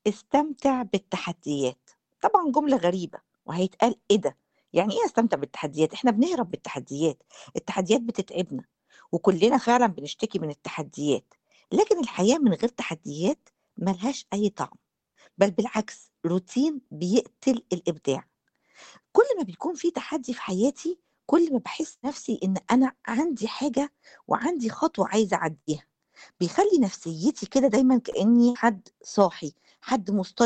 استمتع بالتحديات. طبعًا جملة غريبة، وهيتقال إيه ده! يعني إيه أستمتع بالتحديات؟ إحنا بنهرب بالتحديات، التحديات بتتعبنا، وكلنا فعلًا بنشتكي من التحديات، لكن الحياة من غير تحديات ما لهاش أي طعم، بل بالعكس روتين بيقتل الإبداع. كل ما بيكون في تحدي في حياتي، كل ما باحس نفسي إن أنا عندي حاجة وعندي خطوة عايزة أعدّيها، بيخلّي نفسيتي كده دايمًا كإني حد صاحي، حد مُستيقظ.